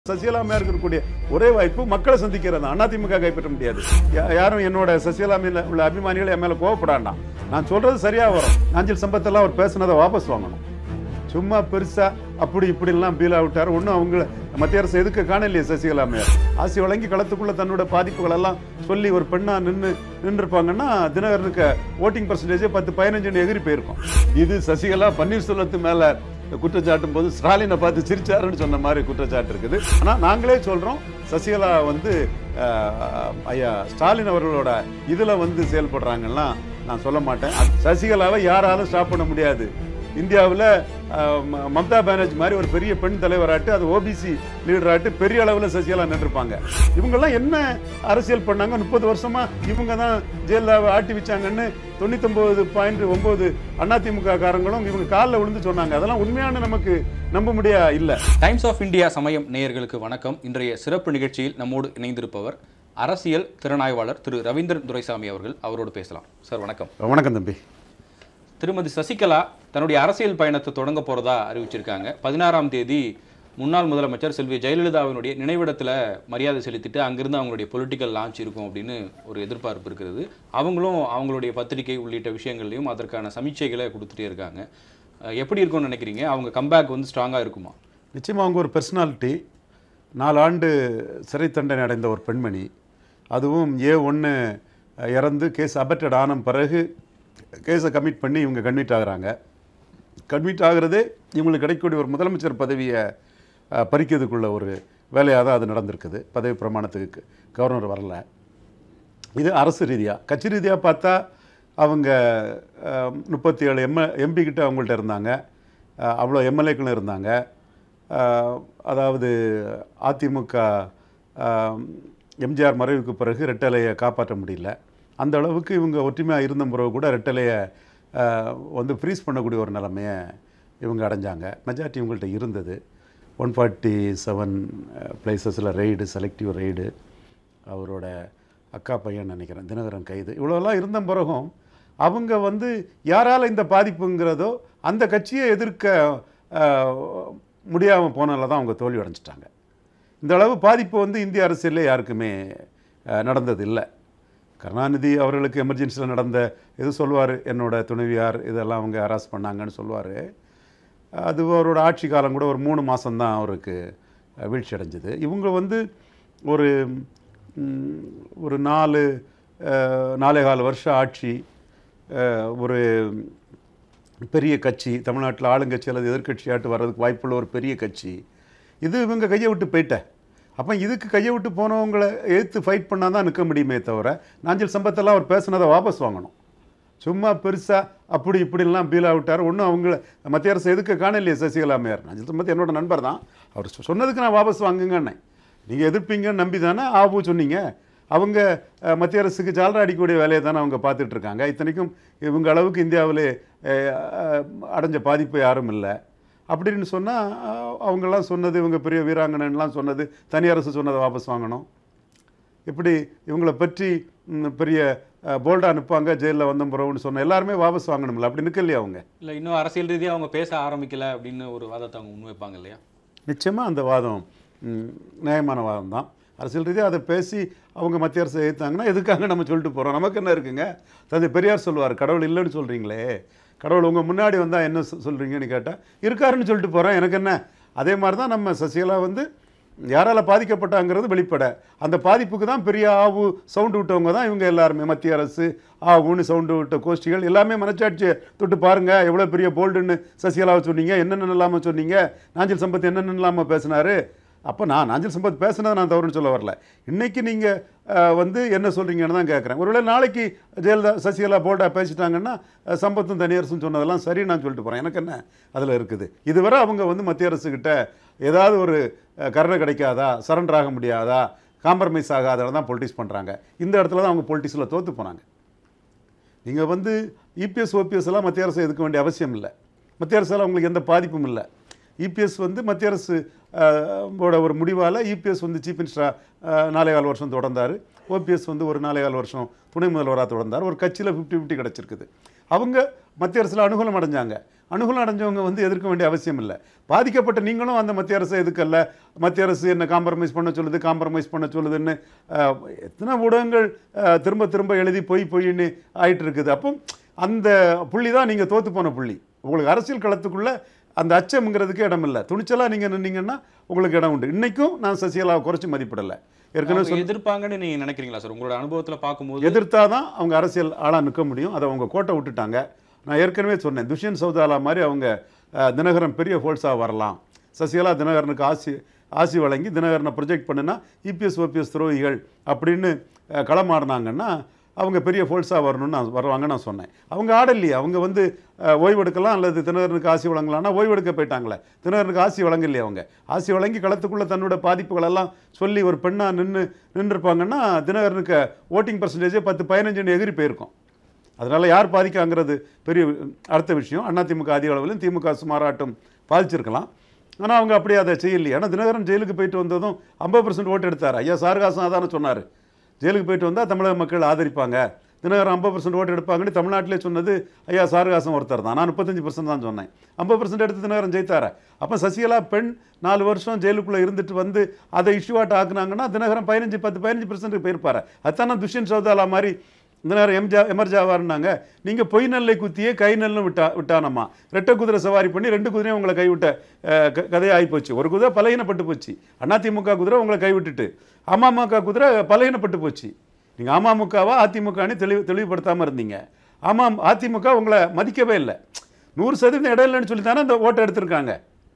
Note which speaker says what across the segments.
Speaker 1: சசிகலாமையா இருக்கக்கூடிய ஒரே வாய்ப்பு மக்களை சந்திக்கிறது தான் அதிமுக கைப்பற்ற முடியாது யா- யாரும் என்னோட சசிகலா மேல உள்ள அபிமானிகள் என் மேல கோவப்படாண்டாம் நான் சொல்றது சரியா வரும் நாஞ்சில் சம்பத்தெல்லாம் அவர் பேசுனதை வாபஸ் வாங்கணும் சும்மா பெருசா அப்படி இப்படி எல்லாம் பீலா விட்டார் ஒன்றும் அவங்க மத்திய அரசு எதுக்கு காணலையே சசிகலா அம்மையார் ஆசி வழங்கி களத்துக்குள்ள தன்னோட பாதிப்புகள் எல்லாம் சொல்லி ஒரு பெண்ணா நின்று நின்றுருப்பாங்கன்னா தினகரனுக்கு ஓட்டிங் பர்சன்டேஜ் பத்து பதினஞ்சுன்னு எகிரி போயிருக்கும் இது சசிகலா பன்னீர்செல்வத்து மேல குற்றச்சாட்டும் போது ஸ்டாலினை பார்த்து சிரிச்சாருன்னு சொன்ன மாதிரி குற்றச்சாட்டு இருக்குது ஆனா நாங்களே சொல்றோம் சசிகலா வந்து அஹ், ஐயா ஸ்டாலின் அவர்களோட இதுல வந்து செயல்படுறாங்கன்னா நான் சொல்ல மாட்டேன் சசிகலாவை யாராலும் ஸ்டாப் பண்ண முடியாது இந்தியாவில் மம்தா பானர்ஜி மாதிரி ஒரு பெரிய பெண் தலைவராட்டு அது ஓபிசி லீடராட்டு பெரிய அளவில் சசிகலா நின்றுருப்பாங்க இவங்கெல்லாம் என்ன அரசியல் பண்ணாங்க முப்பது வருஷமா இவங்க தான் ஜெயலலிதாவை ஆட்டி வச்சாங்கன்னு தொண்ணூத்தொம்பது பாயிண்ட் ஒன்பது அதிமுக காரங்களும் இவங்க காலில் விழுந்து சொன்னாங்க அதெல்லாம் உண்மையான நமக்கு நம்ப முடியா இல்லை
Speaker 2: டைம்ஸ் ஆஃப் இந்தியா சமயம் நேயர்களுக்கு வணக்கம் இன்றைய சிறப்பு நிகழ்ச்சியில் நம்மோடு இணைந்திருப்பவர் அரசியல் திறனாய்வாளர் திரு ரவீந்திரன் துரைசாமி அவர்கள் அவரோடு பேசலாம் சார் வணக்கம்
Speaker 1: வணக்கம் தம்பி
Speaker 2: திருமதி சசிகலா தன்னுடைய அரசியல் பயணத்தை தொடங்க போறதா அறிவிச்சிருக்காங்க பதினாறாம் தேதி முன்னாள் முதலமைச்சர் செல்வி ஜெயலலிதாவினுடைய நினைவிடத்தில் மரியாதை செலுத்திட்டு அங்கிருந்து அவங்களுடைய பொலிட்டிக்கல் லான்ச் இருக்கும் அப்படின்னு ஒரு எதிர்பார்ப்பு இருக்கிறது அவங்களும் அவங்களுடைய பத்திரிகை உள்ளிட்ட விஷயங்கள்லையும் அதற்கான சமீட்சைகளை கொடுத்துட்டே இருக்காங்க அஹ் எப்படி இருக்கும்னு நினைக்கிறீங்க அவங்க கம்பேக் வந்து ஸ்ட்ராங்காக இருக்குமா
Speaker 1: நிச்சயமாக அவங்க ஒரு பர்சனாலிட்டி நாலு ஆண்டு சிறை தண்டனை அடைந்த ஒரு பெண்மணி அதுவும் ஏ ஒன்று இறந்து கேஸ் அபட்டட் ஆன பிறகு கேஸை கமிட் பண்ணி இவங்க கன்விட் ஆகுறாங்க கன்விட் ஆகிறதே இவங்களுக்கு கிடைக்கக்கூடிய ஒரு முதலமைச்சர் பதவியை அஹ், பறிக்கிறதுக்குள்ள ஒரு வேலையாக தான் அது நடந்திருக்குது பதவி பிரமாணத்துக்கு கவர்னர் வரல இது அரசு ரீதியாக கட்சி ரீதியாக பார்த்தா அவங்க முப்பத்தி ஏழு எம் எம்பி கிட்ட அவங்கள்ட்ட இருந்தாங்க அஹ், அவ்வளோ எம்எல்ஏக்களும் இருந்தாங்க அஹ், அதாவது அதிமுக அஹ், எம்ஜிஆர் மறைவுக்கு பிறகு ரெட்டலையை காப்பாற்ற முடியல அந்த அளவுக்கு இவங்க ஒற்றுமையாக இருந்த பிறகு கூட ரெட்டலையை அஹ், வந்து ஃப்ரீஸ் பண்ணக்கூடிய ஒரு நிலைமையை இவங்க அடைஞ்சாங்க மெஜாரிட்டி இவங்கள்ட்ட இருந்தது ஒன் ஃபார்ட்டி செவன் பிளேசஸில் ரெய்டு செலக்டிவ் ரெய்டு அவரோட அக்கா பையன் நினைக்கிறேன் தினகரன் கைது இவ்வளோலாம் இருந்த பிறகும் அவங்க வந்து யாரால இந்த பாதிப்புங்கிறதோ அந்த கட்சியை எதிர்க்க முடியாமல் போனால தான் அவங்க தோல்வி அடைஞ்சிட்டாங்க இந்த அளவு பாதிப்பு வந்து இந்திய அரசியலில் யாருக்குமே அஹ், நடந்தது இல்லை கருணாநிதி அவர்களுக்கு எமர்ஜென்சியில் நடந்த இது சொல்லுவார் என்னோட துணைவியார் இதெல்லாம் அவங்க ஹராஸ் பண்ணாங்கன்னு சொல்லுவார் அது அவரோட ஆட்சி காலம் கூட ஒரு மூணு மாதம்தான் அவருக்கு அஹ், வீழ்ச்சி அடைஞ்சது இவங்க வந்து ஒரு ம், ஒரு நாலு அஹ், நாலே கால் வருஷம் ஆட்சி அஹ், ஒரு பெரிய கட்சி தமிழ்நாட்டில் ஆளுங்கட்சி அல்லது எதிர்க்கட்சியாட்டு வர்றதுக்கு வாய்ப்புள்ள ஒரு பெரிய கட்சி இது இவங்க கையை விட்டு போயிட்ட அப்போ இதுக்கு கையை விட்டு போனவங்களை எதிர்த்து ஃபைட் பண்ணால் தான் நிற்க முடியுமே தவிர நாஞ்சில் சம்பத்தெல்லாம் அவர் பேசுனதை வாபஸ் வாங்கணும் சும்மா பெருசாக அப்படி இப்படிலாம் பீலா விட்டார் ஒன்றும் அவங்கள மத்திய அரசு எதுக்கு காணலையே சசிகலா அம்மையார் நாஞ்சில் சம்பத் என்னோட நண்பர் தான் அவர் சொ- சொன்னதுக்கு நான் வாபஸ் வாங்குங்கன்னே நீங்கள் எதிர்ப்பீங்கன்னு நம்பி தானே ஆபு சொன்னீங்க அவங்க அஹ், மத்திய அரசுக்கு ஜாலரா அடிக்கக்கூடிய வேலையை தானே அவங்க பார்த்துட்டு இருக்காங்க இத்தனைக்கும் இவங்க அளவுக்கு இந்தியாவிலே அஹ், அஹ், அடைஞ்ச பாதிப்பு யாரும் இல்லை அப்படின்னு சொன்னால் அவங்கெல்லாம் சொன்னது இவங்க பெரிய வீராங்கனைலாம் சொன்னது தனி அரசு சொன்னதை வாபஸ் வாங்கணும் இப்படி இவங்களை பற்றி ம், பெரிய போல்டாக நிற்பாங்க ஜெயிலில் வந்த பிறகுன்னு சொன்ன எல்லாருமே வாபஸ் வாங்கணும்ல அப்படி நிற்கலையே அவங்க
Speaker 2: இல்லை இன்னும் அரசியல் ரீதியாக அவங்க பேச ஆரம்பிக்கல அப்படின்னு ஒரு வாதத்தை அவங்க முன்வைப்பாங்க இல்லையா
Speaker 1: நிச்சயமாக அந்த வாதம் ம், நியாயமான வாதம் தான் அரசியல் ரீதியாக அதை பேசி அவங்க மத்திய அரசை எதிர்த்தாங்கன்னா எதுக்காக நம்ம சொல்லிட்டு போகிறோம் நமக்கு என்ன இருக்குங்க தந்தை பெரியார் சொல்லுவார் கடவுள் இல்லைன்னு சொல்கிறீங்களே கடவுள் உங்கள் முன்னாடி வந்தால் என்ன சொ- சொல்றீங்கன்னு கேட்டால் இருக்காருன்னு சொல்லிட்டு போகிறேன் எனக்கு என்ன அதே மாதிரி தான் நம்ம சசிகலா வந்து யாரால பாதிக்கப்பட்டாங்கிறது வெளிப்பட அந்த பாதிப்புக்கு தான் பெரிய ஆவு சவுண்டு விட்டவங்க தான் இவங்க எல்லாருமே மத்திய அரசு ஆவுன்னு சவுண்டு விட்ட கோஷ்டிகள் எல்லாமே மனச்சாட்சியை தொட்டு பாருங்க எவ்வளோ பெரிய போல்டுன்னு சசிகலாவை சொன்னீங்க என்னென்ன இல்லாமல் சொன்னீங்க நாஞ்சில் சம்பத் என்னென்ன இல்லாமல் பேசினாரு அப்போ நான் நாஞ்சில் சம்பத் பேசுனதை நான் தவறுன்னு சொல்ல வரல இன்னைக்கு நீங்கள் வந்து என்ன சொல்கிறீங்கன்னு தான் கேட்குறேன் ஒருவேளை நாளைக்கு ஜெயலலிதா சசிகலா போல்டாக பேசிட்டாங்கன்னா அஹ், சம்பத்தும் தனியரசும் சொன்னதெல்லாம் சரி நான் சொல்லிட்டு போகிறேன் எனக்கு என்ன அதில் இருக்குது இதுவரை அவங்க வந்து மத்திய அரசுக்கிட்ட ஏதாவது ஒரு அஹ், கருணை கிடைக்காதா சரண்டர் ஆக முடியாதா காம்ப்ரமைஸ் ஆகாத தான் பொலிட்டிக்ஸ் பண்ணுறாங்க இந்த இடத்துல தான் அவங்க பொலிட்டிக்ஸில் தோற்று போனாங்க நீங்கள் வந்து இபிஎஸ் ஓபிஎஸ் எல்லாம் மத்திய அரசு எதுக்க வேண்டிய அவசியம் இல்லை மத்திய அரசால் அவங்களுக்கு எந்த பாதிப்பும் இல்லை இபிஎஸ் வந்து மத்திய அரசு அஹ், ஓட ஒரு முடிவால் இபிஎஸ் வந்து சீஃப் மினிஸ்டராக நாலே கால் வருஷம் தொடர்ந்தார் ஓபிஎஸ் வந்து ஒரு நாலே கால் வருஷம் துணை முதல்வராக தொடர்ந்தார் ஒரு கட்சியில் ஃபிஃப்டி ஃபிஃப்டி கிடச்சிருக்குது அவங்க மத்திய அரசில் அனுகூலம் அடைஞ்சாங்க அனுகூலம் அடைஞ்சவங்க வந்து எதிர்க்க வேண்டிய அவசியம் இல்லை பாதிக்கப்பட்ட நீங்களும் அந்த மத்திய அரசை எதுக்கல்ல மத்திய அரசு என்ன காம்ப்ரமைஸ் பண்ண சொல்லுது காம்ப்ரமைஸ் பண்ண சொல்லுதுன்னு அஹ், எத்தனை ஊடகங்கள் அஹ், திரும்ப திரும்ப எழுதி பொய் பொய்ன்னு ஆயிட்டு இருக்குது அப்போ அந்த புள்ளி தான் நீங்கள் தோத்து போன புள்ளி உங்களுக்கு அரசியல் களத்துக்குள்ள அந்த அச்சம்ங்கிறதுக்கு இடம் இல்லை துணிச்சலாக நீங்கள் நின்னீங்கன்னா உங்களுக்கு இடம் உண்டு இன்னைக்கும் நான் சசிகலாவை குறைச்சி மதிப்பிடலை ஏற்கனவே
Speaker 2: அவங்க எதிர்ப்பாங்கன்னு நீங்க நினைக்கிறீங்களா சார் உங்களோட அனுபவத்துல பார்க்கும்போது
Speaker 1: எதிர்த்தா தான் அவங்க அரசியல் ஆளாக நிற்க முடியும் அதை அவங்க கோட்டை விட்டுட்டாங்க நான் ஏற்கனவே சொன்னேன் துஷ்யந்த் சௌதாலா மாதிரி அவங்க அஹ், தினகரன் பெரிய ஃபோர்ஸாக வரலாம் சசிகலா தினகரனுக்கு ஆசி ஆசி வழங்கி தினகரனை ப்ரொஜெக்ட் பண்ணுனா இபிஎஸ் ஓபிஎஸ் துரோகிகள் அப்படின்னு அஹ், களமாடினாங்கன்னா அவங்க பெரிய ஃபோர்ஸாக வரணும்னு நான் வருவாங்க நான் சொன்னேன் அவங்க ஆடலையே அவங்க வந்து அஹ், ஓய்வெடுக்கலாம் அல்லது தினகரனுக்கு ஆசி வழங்கலாம்னா ஓய்வெடுக்க போயிட்டாங்களே தினகரனுக்கு ஆசி வழங்கலையே அவங்க ஆசி வழங்கி களத்துக்குள்ளே தன்னோட பாதிப்புகளெல்லாம் சொல்லி ஒரு பெண்ணாக நின்று நின்றுருப்பாங்கன்னா தினகரனுக்கு ஓட்டிங் பர்சன்டேஜே பத்து பதினஞ்சுன்னு எகிரி போயிருக்கும் அதனால் யார் பாதிக்காங்கிறது பெரிய அடுத்த விஷயம் அதிமுக அதிக அளவிலும் திமுக சுமாராட்டம் பாதிச்சிருக்கலாம் ஆனால் அவங்க அப்படி அதை செய்யலையே ஏன்னா தினகரன் ஜெயிலுக்கு போயிட்டு வந்ததும் ஐம்பது பர்சன்ட் ஓட்டு எடுத்தார் ஐயா சாரகாசம் அதானே சொன்னார் ஜெயிலுக்கு போயிட்டு வந்தால் தமிழக மக்கள் ஆதரிப்பாங்க தினகரன் ஐம்பது பர்சன்ட் ஓட்டு எடுப்பாங்கன்னு தமிழ்நாட்டிலே சொன்னது ஐயா சாரகாசம் ஒருத்தர் தான் நான் முப்பத்தஞ்சு பர்சன்ட் தான் சொன்னேன் ஐம்பது பர்சன்ட் எடுத்து தினகரன் ஜெயித்தார அப்போ சசிகலா பெண் நாலு வருஷம் ஜெயிலுக்குள்ளே இருந்துட்டு வந்து அதை இஷ்யூவாட் ஆக்குனாங்கன்னா தினகரன் பதினஞ்சு பத்து பதினஞ்சு பர்சன்ட் போயிருப்பாரு அதுதானே துஷ்யந்த் சௌதாலா மாதிரி இந்த நேரம் எம்ஜா எமர்ஜாவாருனாங்க நீங்கள் பொய் நெல்லை குத்தியே கை நெல்லும் விட்டா விட்டானம்மா ரெட்டை குதிரை சவாரி பண்ணி ரெண்டு குதிரையும் உங்களை கைவிட்ட அஹ், க- கதையா ஆகிப்போச்சு ஒரு குதிரை பலகீனப்பட்டு போச்சு அதிமுக குதிரை உங்களை கைவிட்டுட்டு அமமுக குதிரை பலகீனப்பட்டு போச்சு நீங்கள் அமமுகவா அதிமுகன்னு தெளிவு தெளிவுபடுத்தாமல் இருந்தீங்க ஆமாம் அதிமுக உங்களை மதிக்கவே இல்லை நூறு சதவீதம் இடம் இல்லைன்னு சொல்லி தானே அந்த ஓட்டை எடுத்திருக்காங்க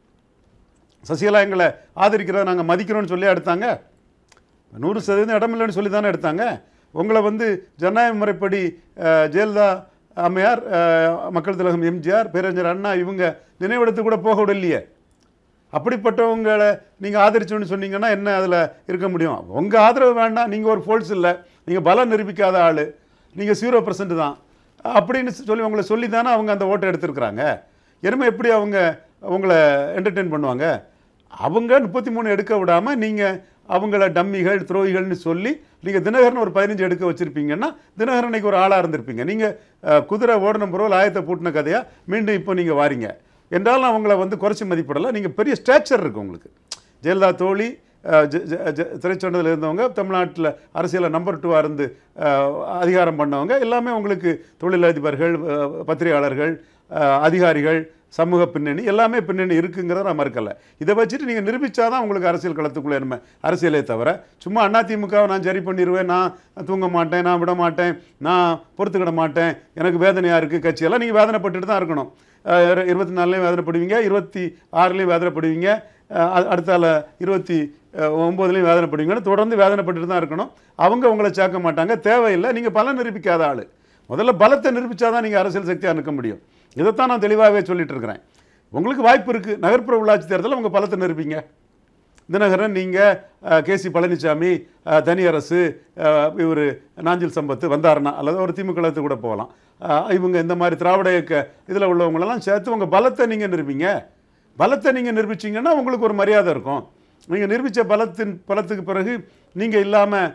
Speaker 1: சசிகலா எங்களை ஆதரிக்கிறத நாங்கள் மதிக்கிறோம்னு சொல்லி எடுத்தாங்க நூறு சதவீதம் இடம் இல்லைன்னு சொல்லி தானே எடுத்தாங்க உங்களை வந்து ஜனநாயக முறைப்படி அஹ், ஜெயலலிதா அம்மையார் அஹ், மக்கள் திலகம் எம்ஜிஆர் பேரறிஞர் அண்ணா இவங்க நினைவிடத்துக்கு கூட போக விடலையே அப்படிப்பட்டவங்களை நீங்கள் ஆதரிச்சோன்னு சொன்னீங்கன்னா என்ன அதில் இருக்க முடியும் உங்கள் ஆதரவு வேண்டாம் நீங்கள் ஒரு ஃபோல்ஸ் இல்லை நீங்கள் பலம் நிரூபிக்காத ஆள் நீங்கள் ஜீரோ பர்சன்ட் தான் அப்படின்னு சொல்லி உங்களை சொல்லி தானே அவங்க அந்த ஓட்டை எடுத்திருக்கிறாங்க இனிமே எப்படி அவங்க உங்களை என்டர்டெயின் பண்ணுவாங்க அவங்க முப்பத்தி மூணு எடுக்க விடாமல் நீங்கள் அவங்கள டம்மிகள் துரோகிகள்னு சொல்லி நீங்கள் தினகரன் ஒரு பதினஞ்சு எடுக்க வச்சுருப்பீங்கன்னா தினகரன் இன்னைக்கு ஒரு ஆளாக இருந்திருப்பீங்க நீங்கள் குதிரை ஓடின பிறகு ஆயத்தை பூட்டின கதையாக மீண்டும் இப்போ நீங்கள் வாரீங்க என்றாலும் அவங்கள வந்து குறைச்சி மதிப்பிடலை நீங்கள் பெரிய ஸ்ட்ரக்சர் இருக்குது உங்களுக்கு ஜெயலலிதா தோழி அஹ், ஜ- ஜ- ஜ- திரைச்சொன்னதில் இருந்தவங்க தமிழ்நாட்டில் அரசியலில் நம்பர் டூவாக இருந்து அஹ், அதிகாரம் பண்ணவங்க எல்லாமே உங்களுக்கு தொழிலதிபர்கள் அஹ், பத்திரிகையாளர்கள் அஹ், அதிகாரிகள் சமூக பின்னணி எல்லாமே பின்னணி இருக்குங்கிறத நான் மறுக்கலை இதை வச்சுட்டு நீங்கள் நிரூபிச்சாதான் உங்களுக்கு அரசியல் களத்துக்குள்ளே என்ன அரசியலே தவிர சும்மா அதிமுகவை நான் சரி பண்ணிடுவேன் நான் தூங்க மாட்டேன் நான் விட மாட்டேன் நான் பொறுத்துக்கிட மாட்டேன் எனக்கு வேதனையாக இருக்குது கட்சியெல்லாம் நீங்கள் வேதனைப்பட்டுட்டு தான் இருக்கணும் அஹ் இரு- இருபத்தி நாலுலேயும் வேதனைப்படுவீங்க இருபத்தி ஆறுலேயும் வேதனைப்படுவீங்க அஹ் அ- அடுத்தால இருபத்தி அஹ், ஒன்பதுலேயும் வேதனைப்படுவீங்கன்னு தொடர்ந்து வேதனைப்பட்டுட்டு தான் இருக்கணும் அவங்க உங்களை சேர்க்க மாட்டாங்க தேவையில்லை நீங்கள் பலம் நிரூபிக்காத ஆள் முதல்ல பலத்தை நிரூபிச்சாதான் நீங்கள் அரசியல் சக்தியாக நிற்க முடியும் இதைத்தான் நான் தெளிவாகவே சொல்லிட்டு இருக்கிறேன் உங்களுக்கு வாய்ப்பு இருக்குது நகர்ப்புற உள்ளாட்சி தேர்தலில் உங்கள் பலத்தை நிரூபிங்க தினகரன் நீங்கள் கேசி பழனிசாமி அஹ், தனியரசு இவர் நாஞ்சில் சம்பத்து வந்தாருன்னா அல்லது ஒரு திமுக கூட போகலாம் அஹ், இவங்க இந்த மாதிரி திராவிட இயக்க இதில் உள்ளவங்களெல்லாம் சேர்த்து உங்கள் பலத்தை நீங்கள் நிரூபிங்க பலத்தை நீங்கள் நிரூபிச்சீங்கன்னா உங்களுக்கு ஒரு மரியாதை இருக்கும் நீங்கள் நிரூபித்த பலத்தின் பலத்துக்கு பிறகு நீங்கள் இல்லாமல்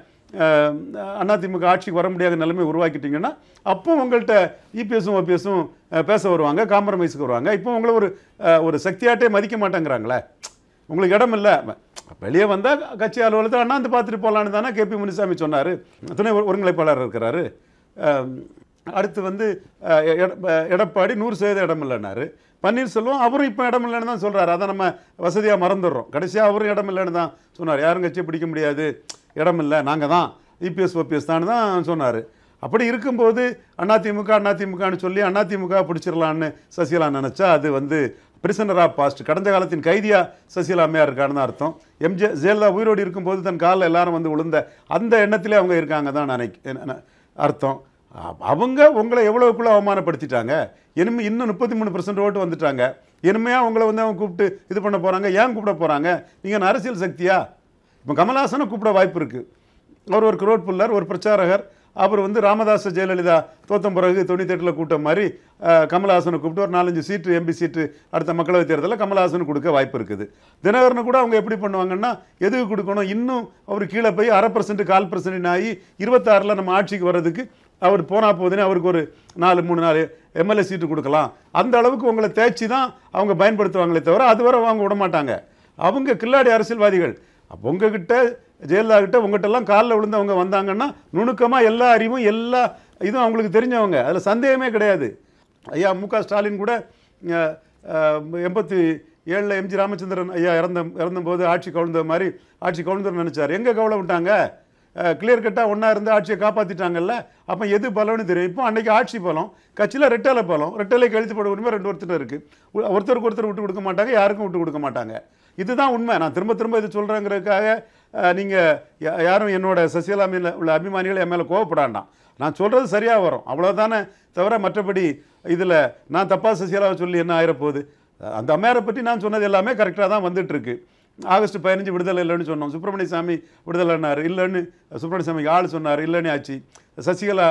Speaker 1: அதிமுக ஆட்சிக்கு வர முடியாத நிலைமை உருவாக்கிட்டீங்கன்னா அப்போ உங்கள்கிட்ட இபிஎஸும் ஓபிஎஸும் பேச வருவாங்க காம்ப்ரமைஸுக்கு வருவாங்க இப்போ உங்களை ஒரு அஹ், ஒரு சக்தியாட்டே மதிக்க மாட்டேங்கிறாங்களே உங்களுக்கு இடம் இல்லை வெளியே வந்தால் கட்சி அலுவலகத்தில் அண்ணாந்து பார்த்துட்டு போகலான்னு தானே கேபி முனிசாமி சொன்னார் துணை ஒரு- ஒருங்கிணைப்பாளர் இருக்கிறாரு அஹ், அடுத்து வந்து அஹ், எட- அஹ், எடப்பாடி நூறு சதவீதம் இடம் இல்லைன்னாரு பன்னீர்செல்வம் அவரும் இப்போ இடம் இல்லைன்னு தான் சொல்கிறாரு அதை நம்ம வசதியாக மறந்துடுறோம் கடைசியாக அவரும் இடம் இல்லைன்னு தான் சொன்னார் யாரும் கட்சியை பிடிக்க முடியாது இடம் இல்லை நாங்கள் தான் இபிஎஸ் ஓபிஎஸ் தான் தான் சொன்னார் அப்படி இருக்கும்போது அதிமுக அதிமுகன்னு சொல்லி அதிமுக பிடிச்சிடலான்னு சசிகலா நினச்சா அது வந்து பிரிசனர் ஆஃப் பாஸ்ட் கடந்த காலத்தின் கைதியா சசிகலா அம்மையார் இருக்கான்னு அர்த்தம் எம்ஜே ஜெயலலிதா உயிரோடு இருக்கும்போது தன் காலில் எல்லாரும் வந்து விழுந்த அந்த எண்ணத்திலே அவங்க இருக்காங்க தான் நினைக்க அர்த்தம் அ- அவங்க உங்களை எவ்வளவுக்குள்ள அவமானப்படுத்திட்டாங்க இனிமே இன்னும் முப்பத்தி மூணு பர்சன்ட் ஓட்டு வந்துட்டாங்க இனிமையாக உங்களை வந்து அவங்க கூப்பிட்டு இது பண்ண போகிறாங்க ஏன் கூப்பிட போகிறாங்க நீங்கள் அரசியல் சக்தியா இப்போ கமல்ஹாசனை கூப்பிட வாய்ப்பு இருக்குது அவர் ஒரு குரோட் புல்லர் ஒரு பிரச்சாரகர் அவர் வந்து ராமதாஸ் ஜெயலலிதா தோத்த பிறகு தொண்ணூத்தெட்டில் கூட்டம் மாதிரி அஹ், கமல்ஹாசனை கூப்பிட்டு ஒரு நாலஞ்சு சீட்டு எம்பி சீட்டு அடுத்த மக்களவைத் தேர்தலில் கமல்ஹாசன் கொடுக்க வாய்ப்பு இருக்குது தினகரனு கூட அவங்க எப்படி பண்ணுவாங்கன்னா எதுக்கு கொடுக்கணும் இன்னும் அவர் கீழே போய் அரை பர்சன்ட் கால் பர்சன்ட் ஆகி இருபத்தாறில் நம்ம ஆட்சிக்கு வர்றதுக்கு அவர் போனால் போகுதுன்னு அவருக்கு ஒரு நாலு மூணு நாலு எம்எல்ஏ சீட்டு கொடுக்கலாம் அந்த அளவுக்கு உங்களை தேய்ச்சி தான் அவங்க பயன்படுத்துவாங்களே தவிர அதுவரை அவங்க விட மாட்டாங்க அவங்க கில்லாடி அரசியல்வாதிகள் அப்போ உங்ககிட்ட ஜெயலலிதா கிட்ட உங்ககிட்ட எல்லாம் காலில் விழுந்தவங்க வந்தாங்கன்னா நுணுக்கமாக எல்லா அறிவும் எல்லா இதுவும் அவங்களுக்கு தெரிஞ்சவங்க அதில் சந்தேகமே கிடையாது ஐயா மு க ஸ்டாலின் கூட அஹ், அஹ், எண்பத்தி ஏழில் எம்ஜி ராமச்சந்திரன் ஐயா இறந்த இறந்தபோது ஆட்சி கவிழ்ந்த மாதிரி ஆட்சி கவிழ்ந்துன்னு நினச்சார் எங்கே கவலை விட்டாங்க கிளியர் கட்டாக ஒன்றா இருந்து ஆட்சியை காப்பாற்றிட்டாங்கல்ல அப்போ எது பலம்னு தெரியும் இப்போ அன்னைக்கு ஆட்சி பலம் கட்சியில் ரெட்டலை பலம் ரெட்டலை கழித்து போட உரிமை ரெண்டு ஒருத்தர் இருக்குது ஒருத்தருக்கு ஒருத்தர் விட்டு கொடுக்க மாட்டாங்க யாருக்கும் விட்டு கொடுக்க மாட்டாங்க இதுதான் உண்மை நான் திரும்ப திரும்ப இது சொல்கிறேங்கிறதுக்காக நீங்கள் யாரும் என்னோட சசிகலா மேல உள்ள அபிமானிகள் என் மேலே கோவப்படாண்டாம் நான் சொல்கிறது சரியாக வரும் அவ்வளோதானே தவிர மற்றபடி இதில் நான் தப்பாக சசிகலாவை சொல்லி என்ன ஆயிரப்போகுது அந்த அம்மையாரை பற்றி நான் சொன்னது எல்லாமே கரெக்டாக தான் வந்துட்டு இருக்கு ஆகஸ்ட் பதினஞ்சு விடுதலை இல்லைன்னு சொன்னோம் சுப்பிரமணிய சாமி விடுதலைன்னாரு இல்லைன்னு சுப்பிரமணிய சாமிக்கு ஆள் சொன்னார் இல்லைன்னு ஆச்சு சசிகலா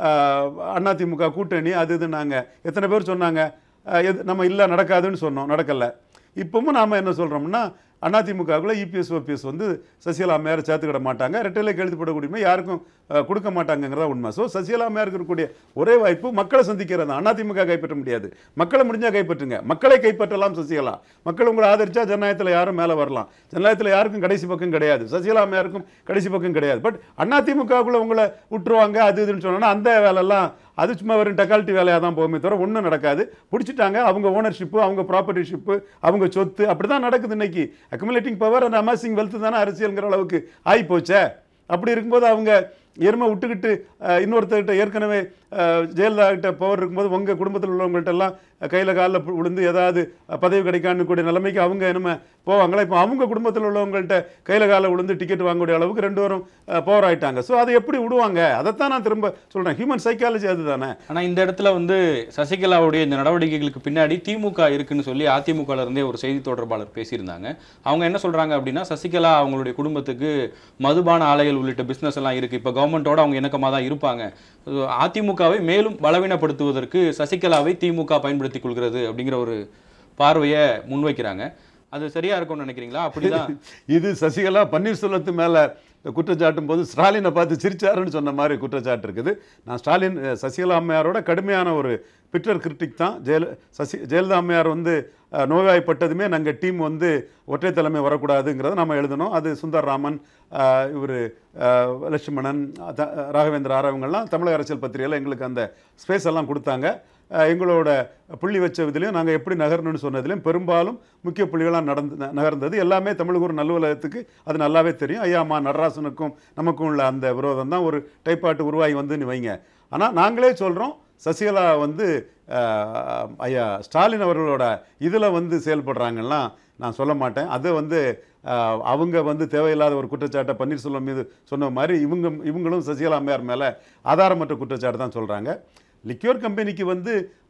Speaker 1: ஆஹ், அதிமுக கூட்டணி அது இதுன்னாங்க எத்தனை பேர் சொன்னாங்க ஆஹ், எது நம்ம இல்லை நடக்காதுன்னு சொன்னோம் நடக்கலை இப்பவும் நாம் என்ன சொல்கிறோம்னா அதிமுகவுக்குள்ள இபிஎஸ் ஓபிஎஸ் வந்து சசிகலா அம்மையாரை சேர்த்துக்கிட மாட்டாங்க ரெட்டையில கெழுத்துப்படக்கூடிய யாருக்கும் அஹ், கொடுக்க மாட்டாங்கங்கிறதா உண்மை ஸோ சசிகலா அம்மையாருக்கு இருக்கக்கூடிய ஒரே வாய்ப்பு மக்களை சந்திக்கிறது தான் அதிமுக கைப்பற்ற முடியாது மக்களை முடிஞ்சால் கைப்பற்றுங்க மக்களை கைப்பற்றலாம் சசிகலா மக்கள் உங்களை ஆதரிச்சா ஜனநாயகத்தில் யாரும் மேலே வரலாம் ஜனநாயகத்தில் யாருக்கும் கடைசி பக்கம் கிடையாது சசிகலா அம்மையாருக்கும் கடைசி பக்கம் கிடையாது பட் அதிமுகவுக்குள்ள உங்களை விட்டுருவாங்க அது இதுன்னு சொன்னோன்னா அந்த வேலையெல்லாம் அது சும்மா வெறும் டெக்காலிட்டி வேலையாக தான் போகுமே தவிர ஒன்றும் நடக்காது பிடிச்சிட்டாங்க அவங்க ஓனர்ஷிப்பு அவங்க ப்ராப்பர்ட்டிஷிப்பு அவங்க சொத்து அப்படி தான் நடக்குது இன்னைக்கு accumulating power and amazing wealth தானே அரசியல்ங்கிற அளவுக்கு ஆகி போச்சே அப்படி இருக்கும்போது அவங்க எருமை விட்டுக்கிட்டு அஹ், இன்னொருத்தர்கிட்ட ஏற்கனவே அஹ், ஜெயலலிதா கிட்ட பவர் இருக்கும்போது உங்கள் குடும்பத்தில் உள்ளவங்கள்ட்ட எல்லாம் கையில் காலில் விழுந்து ஏதாவது அஹ், பதவி கிடைக்கான்னு கூடிய நிலைமைக்கு அவங்க என்னமே போவாங்களா இப்போ அவங்க குடும்பத்தில் உள்ளவங்கள்ட்ட கையில் காலில் விழுந்து டிக்கெட் வாங்கக்கூடிய அளவுக்கு ரெண்டு பேரும் பவர் ஆயிட்டாங்க ஸோ அதை எப்படி விடுவாங்க அதைத்தான் நான் திரும்ப சொல்கிறேன் ஹியூமன் சைக்காலஜி அதுதானே
Speaker 2: ஆனா இந்த இடத்துல வந்து சசிகலாவுடைய இந்த நடவடிக்கைகளுக்கு பின்னாடி திமுக இருக்குன்னு சொல்லி அதிமுகல இருந்தே ஒரு செய்தி தொடர்பாளர் பேசியிருந்தாங்க அவங்க என்ன சொல்றாங்க அப்படின்னா சசிகலா அவங்களுடைய குடும்பத்துக்கு மதுபான ஆலைகள் உள்ளிட்ட பிசினஸ் எல்லாம் இருக்கு இப்போ கவர்மெண்டோட அவங்க இணக்கமா தான் இருப்பாங்க So, அதிமுகவை மேலும் பலவீனப்படுத்துவதற்கு சசிகலாவை திமுக பயன்படுத்திக் கொள்கிறது அப்படிங்கிற ஒரு பார்வையை முன்வைக்கிறாங்க அது சரியா இருக்கும்னு நினைக்கிறீங்களா அப்படிதான்
Speaker 1: இது சசிகலா பன்னீர்செல்வத்து மேலே குற்றச்சாட்டும் போது ஸ்டாலினை பார்த்து சிரிச்சாருன்னு சொன்ன மாதிரி குற்றச்சாட்டு இருக்குது நான் ஸ்டாலின் அஹ், சசிகலா அம்மையாரோட கடுமையான ஒரு பிட்டர் கிரிட்டிக் தான் ஜெயல சசி ஜெயலலிதா அம்மையார் வந்து அஹ், நோய்வாய்ப்பட்டதுமே நாங்கள் டீம் வந்து ஒற்றை தலைமை வரக்கூடாதுங்கிறத நம்ம எழுதணும் அது சுந்தர் ராமன் இவர் லட்சுமணன் த- ராகவேந்திர ஆர் இவங்கெல்லாம் தமிழக அரசியல் பத்திரிகையில் எங்களுக்கு அந்த ஸ்பேஸ் எல்லாம் கொடுத்தாங்க அஹ், எங்களோட புள்ளி வச்ச இதுலையும் நாங்கள் எப்படி நகரணும்னு சொன்னதுலையும் பெரும்பாலும் முக்கிய புள்ளிகளாக நடந்து ந- நகர்ந்தது எல்லாமே தமிழகூர் நல்லுலகத்துக்கு அது நல்லாவே தெரியும் ஐயா மா நடராசனுக்கும் நமக்கும் உள்ள அந்த விரோதம் தான் ஒரு டைப்பாட்டு உருவாகி வந்துன்னு வைங்க ஆனால் நாங்களே சொல்கிறோம் சசிகலா வந்து அஹ், ஐயா ஸ்டாலின் அவர்களோட இதில் வந்து செயல்படுறாங்கலாம் நான் சொல்ல மாட்டேன் அது வந்து அஹ், அவங்க வந்து தேவையில்லாத ஒரு குற்றச்சாட்டை பன்னீர்செல்வம் மீது சொன்ன மாதிரி இவங்க இவங்களும் சசிகலா அம்மையார் மேலே ஆதாரமற்ற குற்றச்சாட்டு தான் சொல்கிறாங்க லிக்யூர் கம்பெனிக்கு வந்து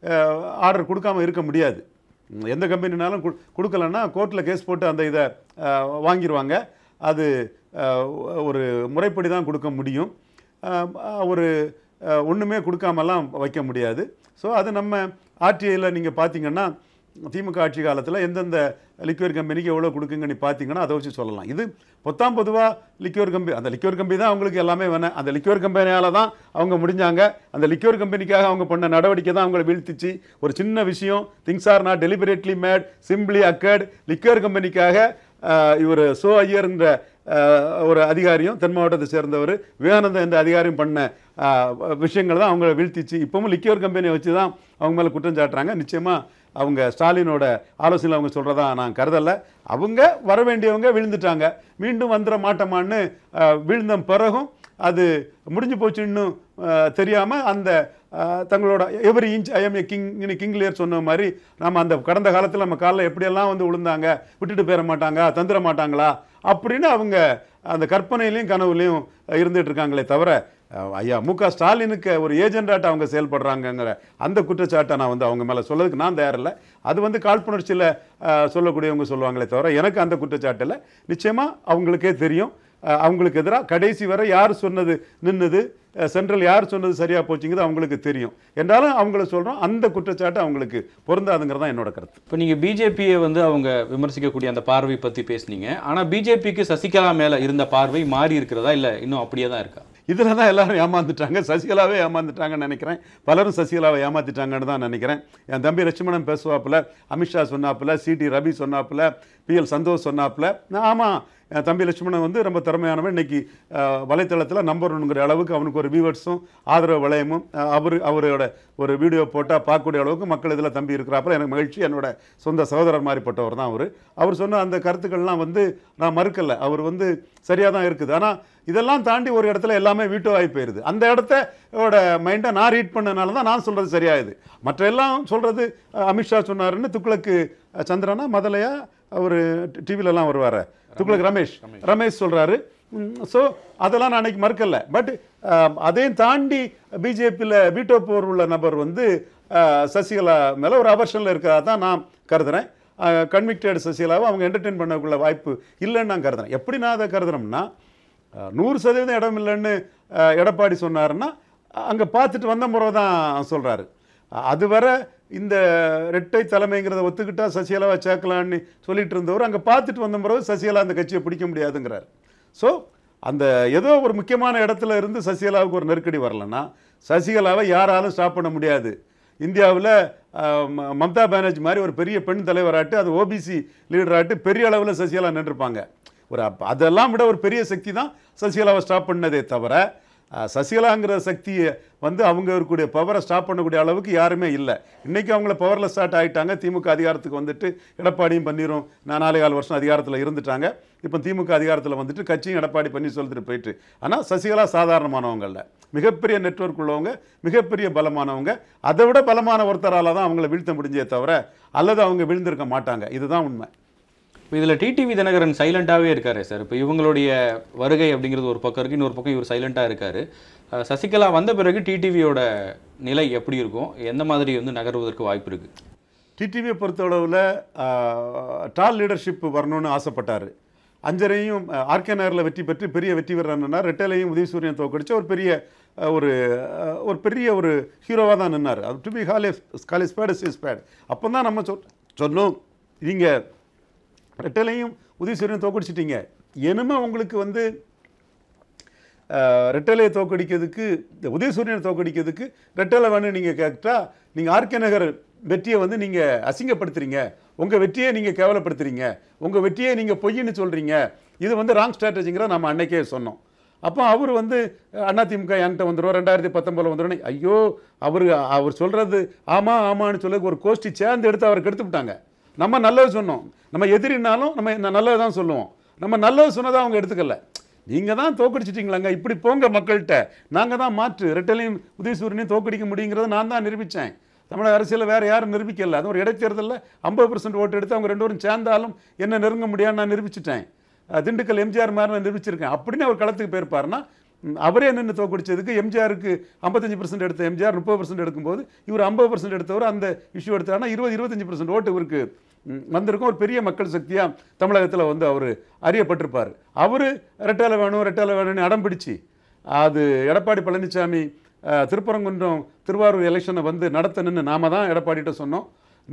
Speaker 1: ஆர்டர் கொடுக்காம இருக்க முடியாது உம், எந்த கம்பெனினாலும் கு- கொடுக்கலன்னா கோர்ட்டில் கேஸ் போட்டு அந்த இதை அஹ், வாங்கிடுவாங்க அது அஹ், ஒரு முறைப்படி தான் கொடுக்க முடியும் அஹ், ஒரு அஹ், ஒண்ணுமே கொடுக்காமலாம் வைக்க முடியாது ஸோ அது நம்ம ஆர்டிஐயில் நீங்கள் பார்த்தீங்கன்னா திமுக ஆட்சி காலத்தில் எந்தெந்த லிக்யூர் கம்பெனிக்கு எவ்வளோ கொடுக்குங்கன்னு பார்த்தீங்கன்னா அதை வச்சு சொல்லலாம் இது பொத்தாம் பொதுவாக லிக்யூர் கம்பெனி அந்த லிக்யூர் கம்பெனி தான் அவங்களுக்கு எல்லாமே வேணும் அந்த லிக்யூர் கம்பெனியால தான் அவங்க முடிஞ்சாங்க அந்த லிக்யூர் கம்பெனிக்காக அவங்க பண்ண நடவடிக்கை தான் அவங்களை வீழ்த்திச்சு ஒரு சின்ன விஷயம் things are not deliberately made simply occurred liquor கம்பெனிக்காக இவர் சோ ஐயர்ன்ற அஹ், ஒரு அதிகாரியும் தென் மாவட்டத்தை சேர்ந்தவர் விவேகானந்தம் என்ற அதிகாரியும் பண்ண அஹ், விஷயங்கள் தான் அவங்கள வீழ்த்திச்சு இப்பவும் லிக்யூர் கம்பெனியை வச்சு தான் அவங்க மேலே குற்றம் சாட்டுறாங்க நிச்சயமாக அவங்க ஸ்டாலினோட ஆலோசனை அவங்க சொல்கிறதா நான் கருதலை அவங்க வர வேண்டியவங்க விழுந்துட்டாங்க மீண்டும் வந்துட மாட்டோமான்னு அஹ், வீழ்ந்த பிறகும் அது முடிஞ்சு போச்சுன்னு தெரியாமல் அந்த அஹ், தங்களோட every inch I'm a king king Lear சொன்ன மாதிரி நம்ம அந்த கடந்த காலத்தில் நம்ம காலில் எப்படியெல்லாம் வந்து விழுந்தாங்க விட்டுட்டு போயிட மாட்டாங்க தந்துட மாட்டாங்களா அப்படின்னு அவங்க அந்த கற்பனையிலையும் கனவுலையும் இருந்துட்டு இருக்காங்களே தவிர அஹ், ஐயா மு க ஸ்டாலினுக்கு ஒரு ஏஜெண்டாட்ட அவங்க செயல்படுறாங்கங்கிற அந்த குற்றச்சாட்டை நான் வந்து அவங்க மேலே சொல்லதுக்கு நான் தயாரில்லை அது வந்து காழ்ப்புணர்ச்சியில் அஹ், சொல்லக்கூடியவங்க சொல்லுவாங்களே தவிர எனக்கு அந்த குற்றச்சாட்டு இல்லை நிச்சயமாக அவங்களுக்கே தெரியும் அஹ், அவங்களுக்கு எதிராக கடைசி வரை யார் சொன்னது நின்னது சென்ட்ரல் யார் சொன்னது சரியாக போச்சுங்கிறது அவங்களுக்கு தெரியும் என்றாலும் அவங்கள சொல்கிறோம் அந்த குற்றச்சாட்டு அவங்களுக்கு பொருந்தாதுங்கிறது தான் என்னோட கருத்து
Speaker 2: இப்போ நீங்கள் பிஜேபியை வந்து அவங்க விமர்சிக்கக்கூடிய அந்த பார்வை பற்றி பேசுனீங்க ஆனால் பிஜேபிக்கு சசிகலா மேலே இருந்த பார்வை மாறி இருக்கிறதா இல்லை இன்னும் அப்படியே தான் இருக்கா
Speaker 1: இதில் தான் எல்லாரும் ஏமாந்துட்டாங்க சசிகலாவே ஏமாந்துட்டாங்கன்னு நினைக்கிறேன் பலரும் சசிகலாவை ஏமாத்திட்டாங்கன்னு தான் நினைக்கிறேன் என் தம்பி லட்சுமணன் பேசுவாப்புல அமித்ஷா சொன்னாப்புல சிடி ரவி சொன்னாப்புல பிஎல் சந்தோஷ் சொன்னாப்புல ஆமாம் என் தம்பி லட்சுமணன் வந்து ரொம்ப திறமையானவன் இன்னைக்கு வலைத்தளத்தில் நம்பர் ஒன்றுங்கிற அளவுக்கு அவனுக்கு ஒரு வியூவர்ஸும் ஆதரவு வளையமும் அஹ், அவர் அவரோட ஒரு வீடியோ போட்டால் பார்க்கக்கூடிய அளவுக்கு மக்கள் இதில் தம்பி இருக்கிறாப்புல எனக்கு மகிழ்ச்சி என்னோட சொந்த சகோதரர் மாதிரிப்பட்டவர் தான் அவர் அவர் சொன்ன அந்த கருத்துக்கள்லாம் வந்து நான் மறுக்கலை அவர் வந்து சரியாக தான் இருக்குது ஆனால் இதெல்லாம் தாண்டி ஒரு இடத்துல எல்லாமே வீட்டோ ஆகி போயிடுது அந்த இடத்தோட மைண்டை நான் ரீட் பண்ணனால தான் நான் சொல்கிறது சரியாயுது மற்ற எல்லாம் சொல்கிறது அமித்ஷா சொன்னாருன்னு துக்ளக்கு அஹ், சந்திரனா முதலையா அவர் டிவிலலாம் வருவார் துக்ளக் ரமேஷ் ரமேஷ் சொல்கிறாரு ஸோ அதெல்லாம் நான் அன்னைக்கு மறுக்கல பட் அதையும் தாண்டி பிஜேபியில் வீட்டோ போர் உள்ள நபர் வந்து அஹ், சசிகலா மேலே ஒரு அவர்ஷனில் இருக்கிறதா தான் நான் கருதுறேன் கன்விக்டட் சசிகலாவை அவங்க என்டர்டெயின் பண்ணக்குள்ள வாய்ப்பு இல்லைன்னு நான் கருதுறேன் எப்படி நான் அதை கருதுறேன்னா அஹ், நூறு சதவீதம் இடம் இல்லைன்னு அஹ், எடப்பாடி சொன்னாருன்னா அங்கே பார்த்துட்டு வந்த முறை தான் சொல்கிறாரு அதுவரை இந்த ரெட்டை தலைமைங்கிறத ஒத்துக்கிட்டா சசிகலாவை சேர்க்கலான்னு சொல்லிட்டு இருந்தவர் அங்கே பார்த்துட்டு வந்த பிறகு சசிகலா அந்த கட்சியை பிடிக்க முடியாதுங்கிறார் ஸோ அந்த ஏதோ ஒரு முக்கியமான இடத்துல இருந்து சசிகலாவுக்கு ஒரு நெருக்கடி வரலன்னா சசிகலாவை யாராலும் ஸ்டாப் பண்ண முடியாது இந்தியாவில் மம்தா பானர்ஜி மாதிரி ஒரு பெரிய பெண் தலைவராட்டு அது ஓபிசி லீடராட்டு பெரிய அளவில் சசிகலா நின்றுருப்பாங்க ஒரு அப்ப- அதெல்லாம் விட ஒரு பெரிய சக்தி தான் சசிகலாவை ஸ்டாப் பண்ணதே தவிர அஹ், சசிகலாங்கிற சக்தியை வந்து அவங்க இருக்கக்கூடிய பவரை ஸ்டாப் பண்ணக்கூடிய அளவுக்கு யாருமே இல்லை இன்னைக்கு அவங்கள பவரில் ஸ்டார்ட் ஆகிட்டாங்க திமுக அதிகாரத்துக்கு வந்துட்டு எடப்பாடியும் பன்னீரும் நான் நாலே கால் வருஷம் அதிகாரத்தில் இருந்துட்டாங்க இப்போ திமுக அதிகாரத்தில் வந்துட்டு கட்சியும் எடப்பாடி பன்னீர் சொல்லிட்டு போயிட்டு ஆனால் சசிகலா சாதாரணமானவங்க இல்ல மிகப்பெரிய நெட்வொர்க் உள்ளவங்க மிகப்பெரிய பலமானவங்க அதை விட பலமான ஒருத்தரால தான் அவங்கள வீழ்த்த முடிஞ்சே தவிர அல்லது அவங்க வீழ்ந்திருக்க மாட்டாங்க இதுதான் உண்மை
Speaker 2: இப்போ இதில் டிடிவி தினகரன் சைலண்டாகவே இருக்காரு சார் இப்போ இவங்களுடைய வருகை அப்படிங்கிறது ஒரு பக்கம் இருக்கு இன்னொரு பக்கம் இவர் சைலண்டாக இருக்காரு அஹ் சசிகலா வந்த பிறகு டிடிவியோட நிலை எப்படி இருக்கும் எந்த மாதிரி வந்து நகர்வதற்கு வாய்ப்பு இருக்கு
Speaker 1: டிடிவியை பொறுத்தளவில் டால் லீடர்ஷிப் வரணும்னு ஆசைப்பட்டார் அஞ்சரையும் ஆர்கே நகரில் வெற்றி பெற்று பெரிய வெற்றி பெறணும்னா ரெட்டலையும் உதயசூரியன் தோக்கடிச்சு ஒரு பெரிய அஹ், ஒரு அஹ், ஒரு பெரிய ஒரு ஹீரோவாக தான் நின்னார் அது டு பி ஹாலே காலேஜ் ஸ்பேட் இஸ் ஸ்பேட் அப்போ தான் நம்ம சொல் சொன்னோம் நீங்கள் ரெட்டலையும் உதயசூரியன் தோக்கடிச்சிட்டீங்க இனிமே உங்களுக்கு வந்து அஹ், ரெட்டலையை தோக்கடிக்கிறதுக்கு இந்த உதயசூரியனை தோக்கடிக்கிறதுக்கு ரெட்டலை வேணும் நீங்கள் கேட்டா நீங்கள் ஆர்கே நகர் வெற்றியை வந்து நீங்கள் அசிங்கப்படுத்துறீங்க உங்கள் வெற்றியை நீங்கள் கேவலப்படுத்துறீங்க உங்கள் வெற்றியை நீங்கள் பொய்ன்னு சொல்கிறீங்க இது வந்து ராங் ஸ்ட்ராட்டஜிங்கிற நம்ம அன்னைக்கே சொன்னோம் அப்போ அவர் வந்து அதிமுக என்கிட்ட வந்துடும் ரெண்டாயிரத்தி பத்தொம்பதில் வந்துடும் ஐயோ அவர் அவர் சொல்கிறது ஆமாம் ஆமான்னு சொல்லி ஒரு கோஷ்டி சேர்ந்து எடுத்து அவருக்கு எடுத்து விட்டாங்க நம்ம நல்லது சொன்னோம் நம்ம எதிரினாலும் நம்ம ந- நல்லது தான் சொல்லுவோம் நம்ம நல்லது சொன்னதை அவங்க எடுத்துக்கல நீங்கள் தான் தோக்கடிச்சிட்டீங்களாங்க இப்படி போங்க மக்கள்கிட்ட நாங்கள் தான் மாற்று ரெட்டலையும் உதயசூரியனையும் தோக்கடிக்க முடியுங்கிறத நான் தான் நிரூபித்தேன் தமிழக அரசியலில் வேறு யாரும் நிரூபிக்கல அது ஒரு இடைத்தேர்தலில் ஐம்பது பர்சன்ட் ஓட்டு எடுத்து அவங்க ரெண்டு பேரும் சேர்ந்தாலும் என்ன நெருங்க முடியாதுன்னு நான் நிரூபிச்சிட்டேன் அஹ் திண்டுக்கல் எம்ஜிஆர் மாதிரி நான் நிரூபிச்சிருக்கேன் அப்படின்னு அவர் களத்துக்கு போயிருப்பாருன்னா ம், அவரே நின்று தோக்கடிச்சதுக்கு எம்ஜிஆருக்கு ஐம்பத்தஞ்சு பர்சன்ட் எடுத்த எம்ஜிஆர் முப்பது பர்சன்ட் எடுக்கும்போது இவர் ஐம்பது பர்சன்ட் எடுத்தவர் அந்த இஷ்யூ எடுத்தாருன்னா இருபது இருபத்தஞ்சு பர்சன்ட் ஓட்டு இவருக்கு ம், வந்திருக்கும் ஒரு பெரிய மக்கள் சக்தியாக தமிழகத்தில் வந்து அவர் அறியப்பட்டிருப்பார் அவர் ரெட்டால வேணும் ரெட்டால வேணும்னு அடம் பிடிச்சி அது எடப்பாடி பழனிசாமி அஹ், திருப்பரங்குன்றம் திருவாரூர் எலெக்ஷனை வந்து நடத்தணும்னு நாம தான் எடப்பாடிகிட்ட சொன்னோம்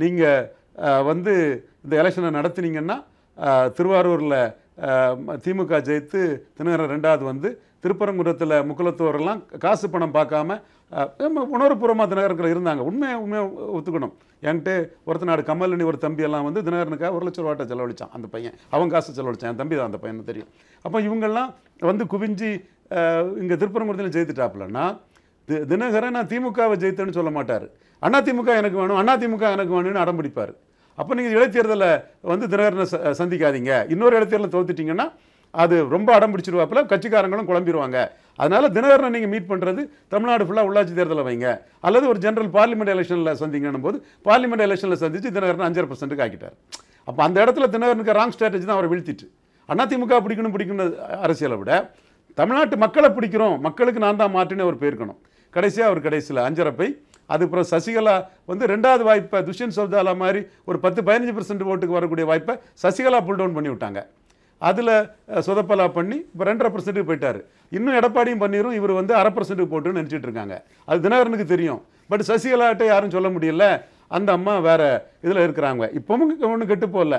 Speaker 1: நீங்கள் வந்து இந்த எலெக்ஷனை நடத்துனீங்கன்னா அஹ், திருவாரூரில் அஹ், ம- திமுக ஜெயித்து தினகரன் ரெண்டாவது வந்து திருப்பரங்குன்றத்தில் முக்குலத்தோரெல்லாம் காசு பணம் பார்க்காம அஹ், நம்ம உணர்வுபூர்வமாக தினகரத்தில் இருந்தாங்க உண்மையை உண்மையை ஒத்துக்கணும் என்கிட்ட ஒருத்த நாடு கமல்னு ஒரு தம்பி எல்லாம் வந்து தினகரனுக்காக ஒரு லட்சம் ரூபாட்ட செலவழிச்சான் அந்த பையன் அவன் காசு செலவழிச்சான் என் தம்பி தான் அந்த பையன் தெரியும் அப்போ இவங்கெல்லாம் வந்து குவிஞ்சு இங்கே திருப்பரங்குன்றத்தில் ஜெயித்துட்டாப்புலன்னா தி- தினகரன் நான் திமுகவை ஜெயித்தேன்னு சொல்ல மாட்டார் அண்ணா திமுக எனக்கு வேணும் அண்ணா திமுக எனக்கு வேணும்னு அடம் பிடிப்பார் அப்போ நீங்கள் இடைத்தேர்தலை வந்து தினகரனை ச- சந்திக்காதீங்க இன்னொரு இடைத்தேர்தலில் தோத்துட்டீங்கன்னா அது ரொம்ப அடம் பிடிச்சிருவாப்புல கட்சிக்காரங்களும் குழம்பிடுவாங்க அதனால தினகரனை நீங்கள் மீட் பண்ணுறது தமிழ்நாடு ஃபுல்லாக உள்ளாட்சி தேர்தலை வைங்க அல்லது ஒரு ஜெனரல் பார்லிமெண்ட் எலெக்ஷனில் சந்திங்கன்னும் போது பார்லிமெண்ட் எலெக்ஷனில் சந்திச்சு தினகரன் அஞ்சரை பர்சன்ட்டுக்கு ஆக்கிட்டார் அப்போ அந்த இடத்துல தினகரனுக்கு ராங் ஸ்ட்ராட்டஜி தான் அவரை வீழ்த்திட்டு அதிமுக பிடிக்கணும் பிடிக்கணும் அரசியலை விட தமிழ்நாட்டு மக்களை பிடிக்கிறோம் மக்களுக்கு நான் தான் மாற்றினே அவர் போயிருக்கணும் கடைசியாக அவர் கடைசியில் அஞ்சரப்பை அதுக்கப்புறம் சசிகலா வந்து ரெண்டாவது வாய்ப்பை துஷ்யந்த் சௌதாலா மாதிரி ஒரு பத்து பதினஞ்சு பர்சன்ட் ஓட்டுக்கு வரக்கூடிய வாய்ப்பை சசிகலா புல் டவுன் பண்ணி விட்டாங்க அதில் சொதப்பலா பண்ணி இப்போ ரெண்டரை பர்சன்ட்டுக்கு போயிட்டார் இன்னும் எடப்பாடியும் பண்ணிரும் இவர் வந்து அரை பர்சன்ட்டுக்கு போட்டுன்னு நினச்சிட்டு இருக்காங்க அது தினகரனுக்கு தெரியும் பட் சசிகலாட்ட யாரும் சொல்ல முடியல அந்த அம்மா வேற இதில் இருக்கிறாங்க இப்பவும் ஒன்றும் கெட்டு போகல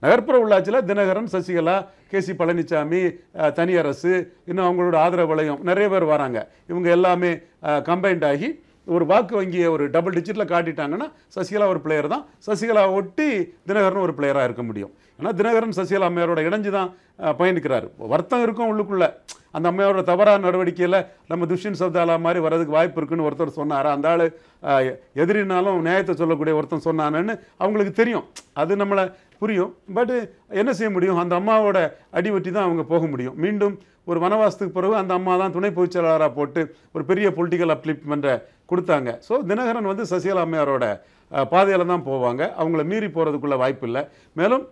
Speaker 1: நகர்ப்புற உள்ளாட்சியில் தினகரன் சசிகலா கே சி பழனிசாமி அஹ், தனியரசு இன்னும் அவங்களோட ஆதரவு வளையம் நிறைய பேர் வராங்க இவங்க எல்லாமே கம்பைன்ட் ஆகி ஒரு வாக்கு வங்கியை ஒரு டபுள் டிஜிட்டில் காட்டிட்டாங்கன்னா சசிகலா ஒரு பிளேயர் தான் சசிகலா ஒட்டி தினகரன் ஒரு பிளேயராக இருக்க முடியும் ஏன்னா தினகரன் சசிகலா அம்மையாரோட இணைஞ்சு தான் அஹ், பயணிக்கிறார் வருத்தம் இருக்கும் உள்ளுக்குள்ள அந்த அம்மையாரோட தவறான நடவடிக்கையில் நம்ம துஷ்யன் சவுதாலா மாதிரி வரதுக்கு வாய்ப்பு இருக்குன்னு ஒருத்தர் சொன்னார் அந்த ஆள் எதிரினாலும் நியாயத்தை சொல்லக்கூடிய ஒருத்தன் சொன்னானன்னு அவங்களுக்கு தெரியும் அது நம்மளை புரியும் பட் என்ன செய்ய முடியும் அந்த அம்மாவோட அடிவற்றி தான் அவங்க போக முடியும் மீண்டும் ஒரு வனவாசத்துக்கு பிறகு அந்த அம்மா தான் துணை பொதுச் செயலாளராக போட்டு ஒரு பெரிய பொலிட்டிக்கல் அப்ளிப்மெண்ட்டை கொடுத்தாங்க ஸோ தினகரன் வந்து சசிகலா அம்மையாரோட பாதையில் தான் போவாங்க அவங்கள மீறி போகிறதுக்குள்ள வாய்ப்பு இல்லை மேலும்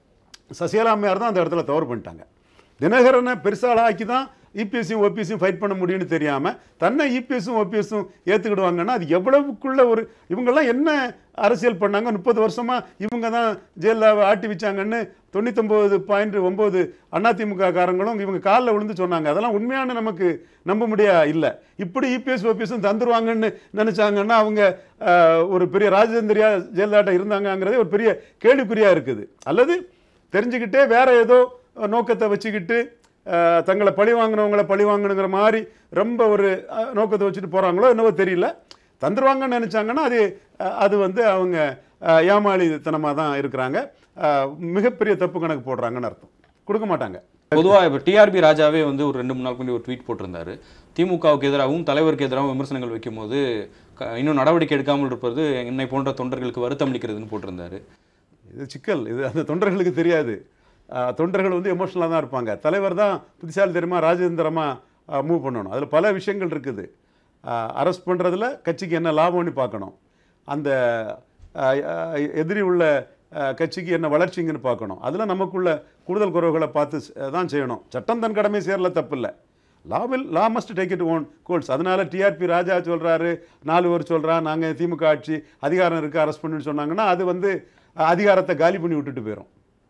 Speaker 1: சசிகலா அம்மையார் தான் அந்த இடத்துல தவறு பண்ணிட்டாங்க தினகரனை பெருசாளாக்கி தான் இபிஎஸ்சியும் ஓபிஎஸ்சியும் ஃபைட் பண்ண முடியும்னு தெரியாமல் தன்னை இபிஎஸும் ஓபிஎஸும் ஏற்றுக்கிடுவாங்கன்னா அது எவ்வளவுக்குள்ள ஒரு இவங்கெல்லாம் என்ன அரசியல் பண்ணாங்க முப்பது வருஷமாக இவங்க தான் ஜெயலலிதாவை ஆட்டி வச்சாங்கன்னு தொண்ணூத்தொம்பது பாயிண்ட் ஒம்பது அதிமுக காரங்களும் இவங்க காலில் விழுந்து சொன்னாங்க அதெல்லாம் உண்மையான நமக்கு நம்ப முடியா இல்லை இப்படி இபிஎஸ் ஓபிஎஸும் தந்துருவாங்கன்னு நினச்சாங்கன்னா அவங்க ஆஹ், ஒரு பெரிய ராஜதந்திரியா ஜெயலலிதாட்ட இருந்தாங்கங்கிறதே ஒரு பெரிய கேள்விக்குறியாக இருக்குது அல்லது தெரிஞ்சுக்கிட்டே வேற ஏதோ நோக்கத்தை வச்சுக்கிட்டு அஹ், தங்களை பழி வாங்கினவங்கள பழி வாங்கணுங்கிற மாதிரி ரொம்ப ஒரு அஹ், நோக்கத்தை வச்சுட்டு போகிறாங்களோ என்னவோ தெரியல தந்துருவாங்கன்னு நினச்சாங்கன்னா அது அஹ், அது வந்து அவங்க அஹ், ஏமாளித்தனமாக தான் இருக்கிறாங்க அஹ், மிகப்பெரிய தப்பு கணக்கு போடுறாங்கன்னு அர்த்தம் கொடுக்க மாட்டாங்க
Speaker 2: பொதுவா இப்போ டிஆர்பி ராஜாவே வந்து ஒரு ரெண்டு மூணு நாள் முன்னாடி ஒரு ட்வீட் போட்டிருந்தாரு திமுகவுக்கு எதிராகவும் தலைவருக்கு எதிராகவும் விமர்சனங்கள் வைக்கும்போது க- இன்னும் நடவடிக்கை எடுக்காமல் இருப்பது என்னை போன்ற தொண்டர்களுக்கு வருத்தம் அளிக்கிறதுன்னு போட்டிருந்தாரு
Speaker 1: இது சிக்கல் இது அந்த தொண்டர்களுக்கு தெரியாது அஹ், தொண்டர்கள் வந்து எமோஷனலாக தான் இருப்பாங்க தலைவர் தான் புத்திசாலி தெரியுமா ராஜேந்திரமாக மூவ் பண்ணணும் அதில் பல விஷயங்கள் இருக்குது அரெஸ்ட் பண்ணுறதுல கட்சிக்கு என்ன லாபம்னு பார்க்கணும் அந்த அஹ், அஹ், எதிரி உள்ள அஹ், கட்சிக்கு என்ன வளர்ச்சிங்கன்னு பார்க்கணும் அதில் நமக்குள்ள கூடுதல் குறைவுகளை பார்த்து ஸ்- தான் செய்யணும் சட்டம் தன் கடமை சேரல தப்பு இல்லை லாவில் law must take it own course அதனால டிஆர்பி ராஜா சொல்றாரு நாலு பேர் சொல்றா நாங்க திமுக ஆட்சி அதிகாரம் இருக்கு அரெஸ்ட் பண்ணுன்னு சொன்னாங்கன்னா அது வந்து அஹ், அதிகாரத்தை காலி பண்ணி விட்டுட்டு போயிடும்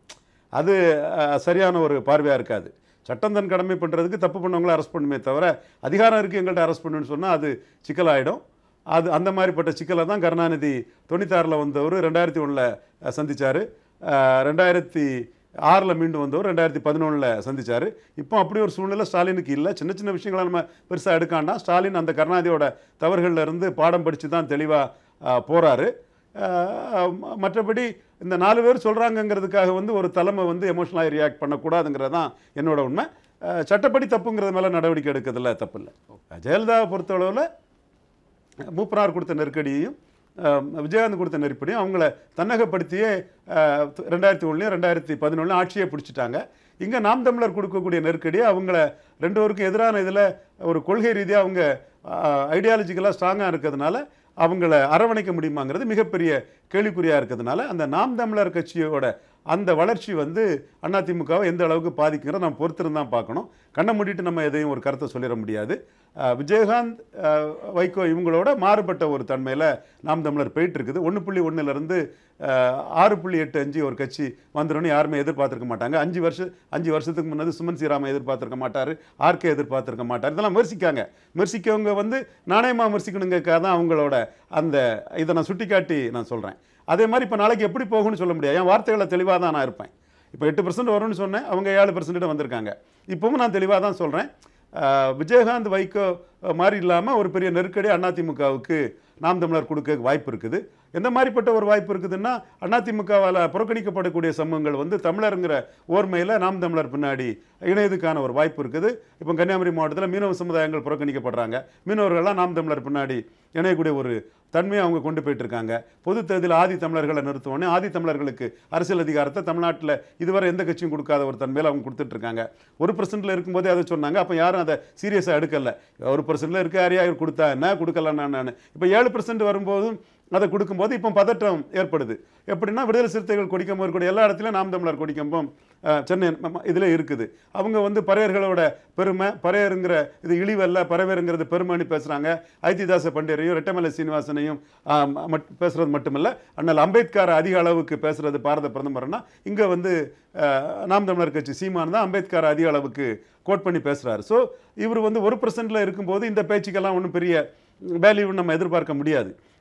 Speaker 1: அது அஹ், சரியான ஒரு பார்வையாக இருக்காது சட்டம் தன் கடமை பண்ணுறதுக்கு தப்பு பண்ணவங்கள அரெஸ்ட் பண்ணுமே தவிர அதிகாரம் இருக்குது எங்கள்கிட்ட அரெஸ்ட் பண்ணுன்னு சொன்னால் அது சிக்கலாயிடும் அது அந்த மாதிரிப்பட்ட சிக்கலை தான் கருணாநிதி தொண்ணூத்தாறில் வந்தவர் ரெண்டாயிரத்தி ஒன்றில் சந்திச்சார் ரெண்டாயிரத்தி ஆறில் மீண்டும் வந்தவர் ரெண்டாயிரத்தி பதினொன்றில் சந்திச்சார் இப்போ அப்படி ஒரு சூழ்நிலை ஸ்டாலினுக்கு இல்லை சின்ன சின்ன விஷயங்களை நம்ம பெருசாக எடுக்காண்டா ஸ்டாலின் அந்த கருணாநிதியோட தவறுகள்ல இருந்து பாடம் படித்து தான் தெளிவாக போகிறாரு மற்றபடி இந்த நாலு பேர் சொல்கிறாங்கங்கிறதுக்காக வந்து ஒரு தலைமை வந்து எமோஷனலாக ரியாக்ட் பண்ணக்கூடாதுங்கிறது தான் என்னோட உண்மை அஹ், சட்டப்படி தப்புங்கிறது மேலே நடவடிக்கை எடுக்கிறதுல தப்பு இல்லை ஜெயலலிதாவை பொறுத்தளவில் மூப்பனார் கொடுத்த நெருக்கடியையும் அஹ், விஜயகாந்த் கொடுத்த நெருக்கடியும் அவங்கள தன்னகப்படுத்தியே அஹ், ரெண்டாயிரத்தி ஒன்றுலையும் ரெண்டாயிரத்தி பதினொன்றுலையும் ஆட்சியை பிடிச்சிட்டாங்க இங்கே நாம் தமிழர் கொடுக்கக்கூடிய நெருக்கடியை அவங்கள ரெண்டு பேருக்கும் எதிரான இதில் ஒரு கொள்கை ரீதியாக அவங்க ஐடியாலஜிக்கலாக ஸ்ட்ராங்காக இருக்கிறதுனால அவங்கள அரவணைக்க முடியுமாங்கிறது மிகப்பெரிய கேள்விக்குறியாக இருக்கிறதுனால அந்த நாம் தமிழர் கட்சியோட அந்த வளர்ச்சி வந்து அதிமுகவை எந்த அளவுக்கு பாதிக்குங்கிறத நம்ம பொறுத்திருந்து தான் பார்க்கணும் கண்ணை மூடிட்டு நம்ம எதையும் ஒரு கருத்தை சொல்லிட முடியாது அஹ் விஜயகாந்த் அஹ் வைகோ இவங்களோட மாறுபட்ட ஒரு தன்மையில் நாம் தமிழர் போயிட்டு இருக்குது ஒன்று புள்ளி ஒன்றுலேருந்து ஆறு புள்ளி எட்டு அஞ்சு ஒரு கட்சி வந்துடும்னு யாருமே எதிர்பார்த்திருக்க மாட்டாங்க அஞ்சு வருஷம் அஞ்சு வருஷத்துக்கு முன்னாடி சுமன் ஸ்ரீராம எதிர்பார்த்திருக்க மாட்டார் ஆர்கே எதிர்பார்த்திருக்க மாட்டார் இதெல்லாம் விமர்சிக்காங்க விமர்சிக்கவங்க வந்து நாணயமாக விமர்சிக்கணுங்கக்காக தான் அவங்களோட அந்த இதை நான் சுட்டிக்காட்டி நான் சொல்கிறேன் அதே மாதிரி இப்போ நாளைக்கு எப்படி போகும்னு சொல்ல முடியாது என் வார்த்தைகளை தெளிவாக தான் நான் இருப்பேன் இப்போ எட்டு பர்சன்ட் வரும்னு சொன்னேன் அவங்க ஏழு பர்சன்ட் வந்திருக்காங்க இப்பவும் நான் தெளிவாக தான் சொல்கிறேன் விஜயகாந்த் வைகோ அஹ், மாதிரி இல்லாமல் ஒரு பெரிய நெருக்கடி அதிமுகவுக்கு நாம் தமிழர் கொடுக்க வாய்ப்பு இருக்குது எந்த மாதிரிப்பட்ட ஒரு வாய்ப்பு இருக்குதுன்னா அதிமுகவால் புறக்கணிக்கப்படக்கூடிய சமூகங்கள் வந்து தமிழருங்கிற ஓர்மையில் நாம் தமிழர் பின்னாடி இணையதுக்கான ஒரு வாய்ப்பு இருக்குது இப்போ கன்னியாகுமரி மாவட்டத்தில் மீனவ சமுதாயங்கள் புறக்கணிக்கப்படுறாங்க மீனவர்கள்லாம் நாம் தமிழர் பின்னாடி இணையக்கூடிய ஒரு தன்மையை அவங்க கொண்டு போயிட்டு இருக்காங்க பொது தேர்தலில் ஆதி தமிழர்களை நிறுத்துவோன்னே ஆதி தமிழர்களுக்கு அரசியல் அதிகாரத்தை தமிழ்நாட்டில் இதுவரை எந்த கட்சியும் கொடுக்காத ஒரு தன்மையில் அவங்க கொடுத்துட்டு இருக்காங்க ஒரு பர்சன்ட்ல இருக்கும்போதே அதை சொன்னாங்க அப்போ யாரும் அதை சீரியஸாக எடுக்கல ஒரு பர்சன்ட்ல இருக்க யாரையா இவர் கொடுத்தா என்ன கொடுக்கலன்னா நான் இப்போ ஏழு பர்சன்ட் வரும்போதும் அதை கொடுக்கும்போது இப்போ பதற்றம் ஏற்படுது எப்படின்னா விடுதலை சிறுத்தைகள் கொடிக்கம்பம் இருக்கக்கூடிய எல்லா இடத்துலையும் நாம் தமிழர் கொடிக்கம்பம் அஹ், சென்னை இதில் இருக்குது அவங்க வந்து பறையர்களோட பெருமை பறையருங்கிற இது இழிவல்ல பறவைங்கிறது பெருமைன்னு பேசுகிறாங்க ஐத்திதாச பண்டியரையும் ரெட்டமலை சீனிவாசனையும் ஆஹ், மட் பேசுறது மட்டுமல்ல அண்ணல் அம்பேத்கர் அதிக அளவுக்கு பேசுறது பாரத பிரதமர்னா இங்கே வந்து அஹ், நாம் தமிழர் கட்சி சீமான் தான் அம்பேத்கர் அதிக அளவுக்கு கோட் பண்ணி பேசுகிறாரு ஸோ இவர் வந்து ஒரு பர்சன்ட்ல இருக்கும்போது இந்த பேச்சுக்கெல்லாம் ஒன்றும் பெரிய வேல்யூ நம்ம எதிர்பார்க்க முடியாது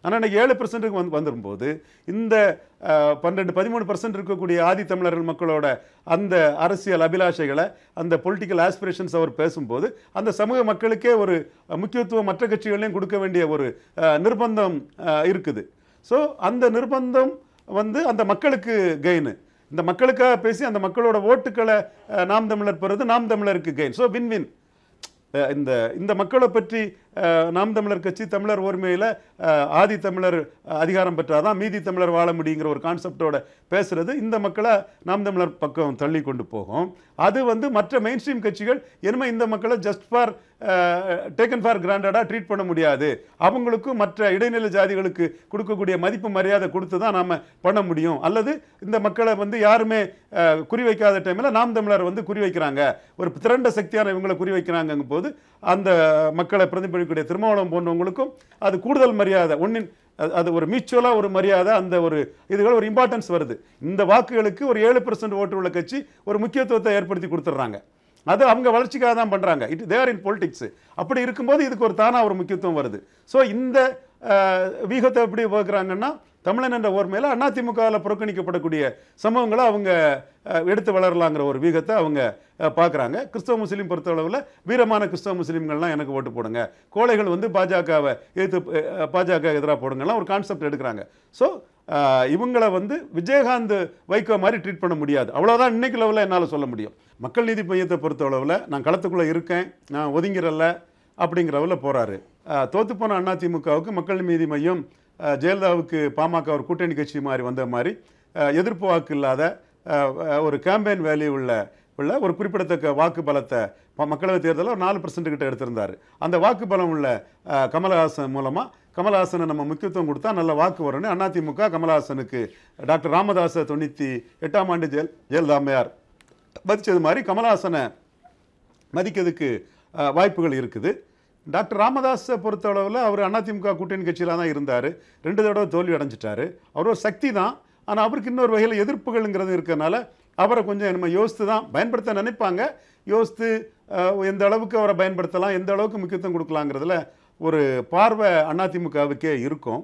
Speaker 1: ஆனால் இன்னைக்கு ஏழு பர்சன்ட்டுக்கு வந்து வந்துரும்போது இந்த அஹ், பன்னெண்டு பதிமூணு பர்சன்ட் இருக்கக்கூடிய ஆதி தமிழர்கள் மக்களோட அந்த அரசியல் அபிலாஷைகளை அந்த பொலிட்டிக்கல் ஆஸ்பிரேஷன்ஸ் அவர் பேசும்போது அந்த சமூக மக்களுக்கே ஒரு அஹ், முக்கியத்துவம் மற்ற கட்சிகளையும் கொடுக்க வேண்டிய ஒரு அஹ், நிர்பந்தம் அஹ், இருக்குது ஸோ அந்த நிர்பந்தம் வந்து அந்த மக்களுக்கு கெயின் இந்த மக்களுக்காக பேசி அந்த மக்களோட ஓட்டுக்களை அஹ், நாம் தமிழர் பெறுறது நாம் தமிழருக்கு கெயின் ஸோ வின் வின் அஹ் இந்த இந்த மக்களை பற்றி அஹ், நாம் தமிழர் கட்சி தமிழர் ஓர்மையில் ஆதி தமிழர் அஹ், அதிகாரம் பெற்றாதான் மீதி தமிழர் வாழ முடியுங்கிற ஒரு கான்செப்டோட பேசுறது இந்த மக்களை நாம் தமிழர் பக்கம் தள்ளி கொண்டு போகும் அது வந்து மற்ற மெயின் ஸ்ட்ரீம் கட்சிகள் இனிமே இந்த மக்களை ஜஸ்ட் ஃபார் டேக்கன் ஃபார் கிராண்டடாக ட்ரீட் பண்ண முடியாது அவங்களுக்கும் மற்ற இடைநிலை ஜாதிகளுக்கு கொடுக்கக்கூடிய மதிப்பு மரியாதை கொடுத்து தான் நாம் பண்ண முடியும் அல்லது இந்த மக்களை வந்து யாருமே அஹ், குறி வைக்காத டைமில் நாம் தமிழர் வந்து குறி வைக்கிறாங்க ஒரு திரண்ட சக்தியான இவங்களை குறி வைக்கிறாங்கங்கும் போது அந்த மக்களை பிரதிபலிக்கக்கூடிய திருமாவளம் போன்றவங்களுக்கும் அது கூடுதல் மரியாதை ஒன்றின் அது- அது ஒரு மியூச்சுவலாக ஒரு மரியாதை அந்த ஒரு இதுகள் ஒரு இம்பார்ட்டன்ஸ் வருது இந்த வாக்குகளுக்கு ஒரு ஏழு பர்சன்ட் ஓட்டு உள்ள கட்சி ஒரு முக்கியத்துவத்தை ஏற்படுத்தி கொடுத்துட்றாங்க அது அவங்க வளர்ச்சிக்காக தான் பண்ணுறாங்க இட் தேர் இன் பொலிட்டிக்ஸ் அப்படி இருக்கும்போது இதுக்கு ஒரு தானாக ஒரு முக்கியத்துவம் வருது ஸோ இந்த அஹ், வீகத்தை எப்படி பார்க்குறாங்கன்னா தமிழன் என்ற ஓர்மையில் அதிமுகவில் புறக்கணிக்கப்படக்கூடிய சமூகங்களை அவங்க அஹ், எடுத்து வளரலாங்கிற ஒரு வீகத்தை அவங்க பார்க்குறாங்க கிறிஸ்தவ முஸ்லீம் பொறுத்தளவில் வீரமான கிறிஸ்தவ முஸ்லீம்கள்லாம் எனக்கு ஓட்டு போடுங்க கோழைகள் வந்து பாஜகவை எதிர்த்து அஹ், பாஜக எதிராக போடுங்கலாம் ஒரு கான்செப்ட் எடுக்கிறாங்க ஸோ இவங்களை வந்து விஜயகாந்த் வைகோ மாதிரி ட்ரீட் பண்ண முடியாது அவ்வளோதான் இன்னைக்கு லெவலில் என்னால் சொல்ல முடியும் மக்கள் நீதி மையத்தை பொறுத்தளவில் நான் களத்துக்குள்ளே இருக்கேன் நான் ஒதுங்கிறல்ல அப்படிங்கிறவில் போகிறாரு தோத்துப்போன அதிமுகவுக்கு மக்கள் நீதி மையம் அஹ், ஜெயலலிதாவுக்கு பாமக ஒரு கூட்டணி கட்சி மாதிரி வந்த மாதிரி அஹ், எதிர்ப்பு வாக்கு இல்லாத அஹ், அஹ், ஒரு கேம்பெயின் வேல்யூ உள்ள உள்ள ஒரு குறிப்பிடத்தக்க வாக்கு பலத்தை ப- மக்களவைத் தேர்தலில் ஒரு நாலு பர்சன்ட் கிட்ட எடுத்திருந்தார் அந்த வாக்கு பலம் உள்ள அஹ், கமலஹாசன் மூலமாக கமலஹாசனை நம்ம முக்கியத்துவம் கொடுத்தா நல்ல வாக்கு வரும்னு அதிமுக கமலஹாசனுக்கு டாக்டர் ராமதாஸை தொண்ணூற்றி எட்டாம் ஆண்டு ஜெயல் ஜெயலலிதா அம்மையார் மதிச்சது மாதிரி கமலஹாசனை மதிக்கிறதுக்கு அஹ், வாய்ப்புகள் இருக்குது டாக்டர் ராமதாஸை பொறுத்தளவில் அவர் அதிமுக கூட்டணி கட்சியில் தான் இருந்தார் ரெண்டு தடவை தோல்வி அடைஞ்சிட்டாரு அவர் ஒரு சக்தி தான் ஆனால் அவருக்கு இன்னொரு வகையில் எதிர்ப்புகள்ங்கிறது இருக்கிறனால அவரை கொஞ்சம் நம்ம யோசித்து தான் பயன்படுத்த நினைப்பாங்க யோசித்து அஹ், எந்த அளவுக்கு அவரை பயன்படுத்தலாம் எந்த அளவுக்கு முக்கியத்துவம் கொடுக்கலாங்கிறதுல ஒரு பார்வை அதிமுகவுக்கே இருக்கும்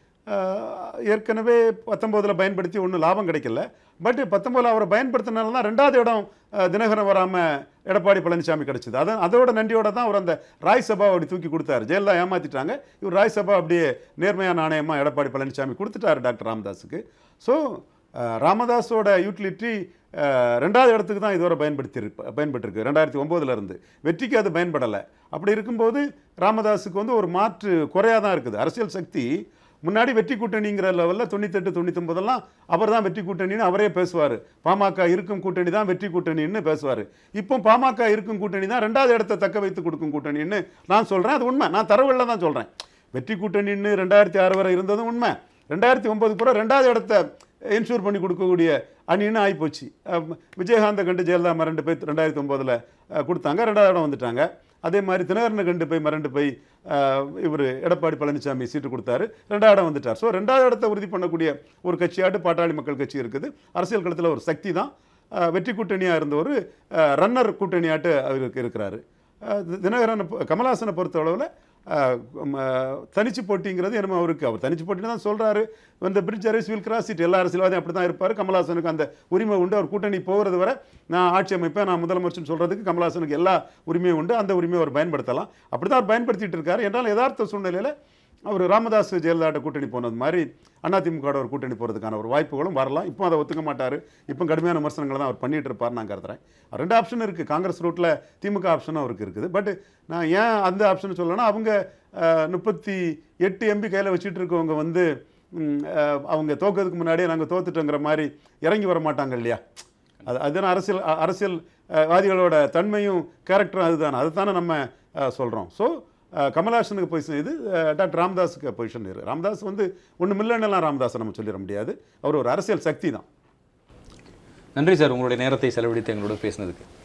Speaker 1: அஹ், ஏற்கனவே பத்தொம்போதில் பயன்படுத்தி ஒன்றும் லாபம் கிடைக்கல பட் பத்தொம்போதில் அவரை பயன்படுத்தினால தான் ரெண்டாவது இடம் அஹ், தினகரன் வராமல் எடப்பாடி பழனிசாமி கிடைச்சிது அதான் அதோட நன்றியோட தான் அவர் அந்த ராய்சபா அப்படி தூக்கி கொடுத்தாரு ஜெயலலிதா ஏமாத்திட்டாங்க இவர் ராய்சபா அப்படியே நேர்மையான நாணயமாக எடப்பாடி பழனிசாமி கொடுத்துட்டாரு டாக்டர் ராமதாஸுக்கு ஸோ ராமதாஸோட யூட்டிலிட்டி ரெண்டாவது இடத்துக்கு தான் இதுவரை பயன்படுத்தி பயன்பட்டிருக்கு ரெண்டாயிரத்தி ஒம்போதுல இருந்து வெற்றிக்கு அது பயன்படலை அப்படி இருக்கும்போது ராமதாஸுக்கு வந்து ஒரு மாற்று குறையாக தான் இருக்குது அரசியல் சக்தி முன்னாடி வெற்றி கூட்டணிங்கிற லெவலில் தொண்ணூத்தெட்டு தொண்ணூத்தொம்பதெல்லாம் அவர் தான் வெற்றி கூட்டணின்னு அவரே பேசுவார் பாமக இருக்கும் கூட்டணி தான் வெற்றி கூட்டணின்னு பேசுவார் இப்போ பாமக இருக்கும் கூட்டணி தான் ரெண்டாவது இடத்தை தக்க வைத்து கொடுக்கும் கூட்டணின்னு நான் சொல்கிறேன் அது உண்மை நான் தரவுகளில் தான் சொல்கிறேன் வெற்றி கூட்டணின்னு ரெண்டாயிரத்தி ஆறு வரை இருந்ததும் உண்மை ரெண்டாயிரத்தி ஒம்பதுக்கு பிறகு ரெண்டாவது இடத்த என்ஷூர் பண்ணி கொடுக்கக்கூடிய அணின்னு ஆகிப்போச்சு அஹ் விஜயகாந்தை கண்டு ஜெயலலிதா மிரண்டு போய் ரெண்டாயிரத்தி ஒம்போதில் கொடுத்தாங்க ரெண்டாவது இடம் வந்துட்டாங்க அதே மாதிரி தினகரனை கண்டு போய் மிரண்டு போய் இவர் எடப்பாடி பழனிசாமி சீட்டு கொடுத்தாரு ரெண்டாவது இடம் வந்துட்டார் ஸோ ரெண்டாவது இடத்தை உறுதி பண்ணக்கூடிய ஒரு கட்சியாட்டு பாட்டாளி மக்கள் கட்சி இருக்குது அரசியல் களத்தில் ஒரு சக்தி தான் அஹ் வெற்றி கூட்டணியாக இருந்த ஒரு ரன்னர் கூட்டணியாட்டு அவருக்கு இருக்கிறாரு அஹ் தி- தினகரனை பொ- கமலஹாசனை பொறுத்தளவில் தனிச்சு போட்டிங்கிறது என்னமோ அவருக்கு அவர் தனிச்சு போட்டின்னு தான் சொல்கிறாரு இந்த bridge arrives will cross it எல்லா அரசியல்வாதியும் அப்படி தான் இருப்பார் கமலஹாசனுக்கு அந்த உரிமை உண்டு அவர் கூட்டணி போகிறது வரை நான் ஆட்சி அமைப்பேன் நான் முதலமைச்சர்னு சொல்கிறதுக்கு கமலஹாசனுக்கு எல்லா உரிமையும் உண்டு அந்த உரிமையை அவர் பயன்படுத்தலாம் அப்படி தான் அவர் பயன்படுத்திட்டு இருக்காரு என்றால் யதார்த்த சூழ்நிலையில் அவர் ராமதாஸ் ஜெயலலிதாட்ட கூட்டணி போனது மாதிரி அதிமுகவோட ஒரு கூட்டணி போகிறதுக்கான ஒரு வாய்ப்புகளும் வரலாம் இப்போ அதை ஒத்துக்க மாட்டார் இப்போ கடுமையான விமர்சனங்களை தான் அவர் பண்ணிட்டு இருப்பார் நான் கருதுறேன் ரெண்டு ஆப்ஷன் இருக்குது காங்கிரஸ் ரூட்டில் திமுக ஆப்ஷனும் அவருக்கு இருக்குது பட் நான் ஏன் அந்த ஆப்ஷன் சொல்லணும்னா அவங்க முப்பத்தி எட்டு எம்பி கையில் வச்சுட்டு இருக்கவங்க வந்து ம், அஹ், அவங்க தோக்கிறதுக்கு முன்னாடியே நாங்கள் தோத்துட்டோங்கிற மாதிரி இறங்கி வர மாட்டாங்க இல்லையா அது அதுதான் அரசியல் அ- அரசியல் அஹ், வாதிகளோட தன்மையும் கேரக்டரும் அதுதானே அதுதானே நம்ம சொல்கிறோம் ஸோ கமல்ஹாசனுக்கு பொசிஷன் இது அஹ், டாக்டர் ராமதாஸுக்கு பொசிஷன் இருக்குது ராமதாஸ் வந்து ஒன்று மில்லன்னெல்லாம் ராமதாஸை நம்ம சொல்லிட முடியாது அவர் ஒரு அரசியல் சக்தி தான்
Speaker 2: நன்றி சார் உங்களுடைய நேரத்தை செலவழித்து எங்களோட பேசினதுக்கு